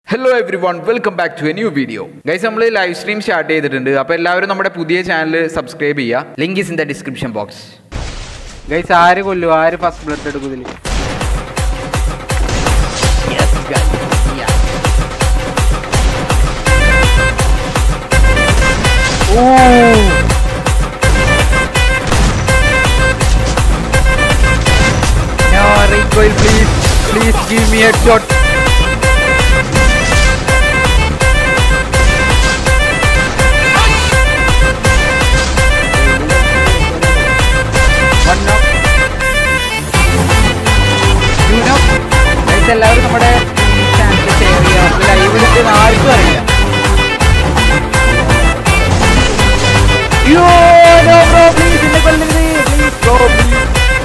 Hello everyone welcome back to a new video guys നമ്മൾ live stream start ചെയ്തിട്ടുണ്ട് അപ്പോൾ എല്ലാവരും നമ്മുടെ പുതിയ ചാനൽ സബ്സ്ക്രൈബ് ചെയ്യുക link is in the description box guys ആര് കൊല്ലു ആര് ഫസ്റ്റ് ബ്ലഡ് എടുക്കും ഇതില് No, recoil, please. Please give me a shot. One knock. Two knock. Guys, എല്ലാവരും നമ്മുടെ ചാനൽ ഷെയർ ചെയ്യുക ലൈവ് ഇട്ട് ആർക്കും അറിയില്ല യോ നോ ബ്രോ പ്ലീസ് എന്നെ കൊല്ലരുത് പ്ലീസ് ബ്രോ പ്ലീസ്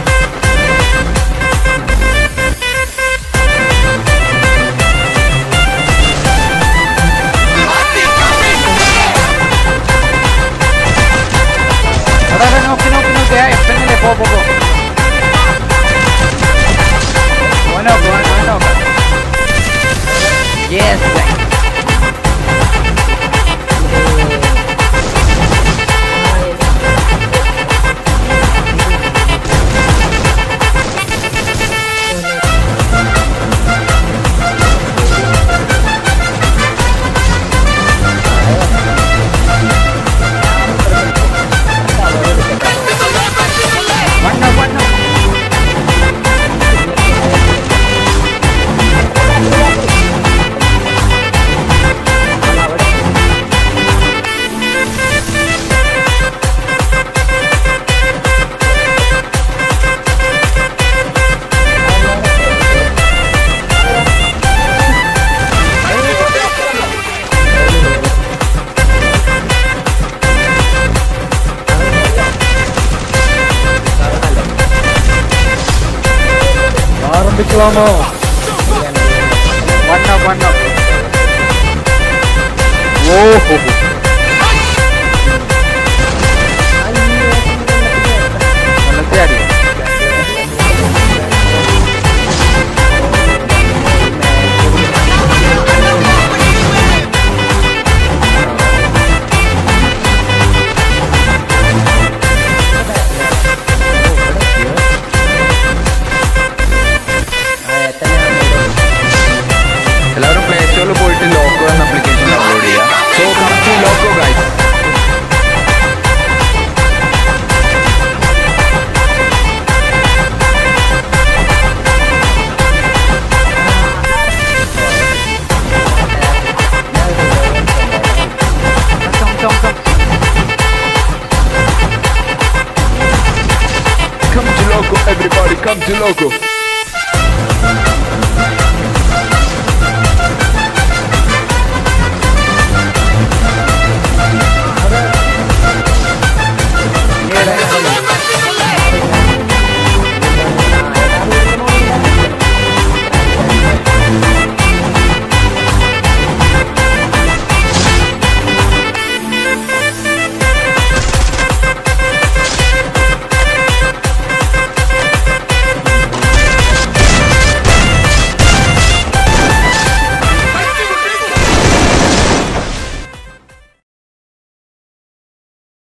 എടാ എടാ, നോക്ക് നോക്ക് നോക്ക് ആ എഫ് എന്നല്ലേ പോ പോ പോ ഓനോ ഓനോ യെസ് വണ്ണോ വണ്ണോ ആരംഭിക്കലാമോ വണ്ണോ വണ്ണോ ഓഹോ വെള്ളത്തിലാടി എല്ലാവരും പ്ലേ സ്റ്റോറിൽ പോയിട്ട് ലോക്കോ എന്ന ആപ്ലിക്കേഷൻ ഡൗൺലോഡ് ചെയ്യുക so come to Loco guys Come to Loco, everybody, come to Loco.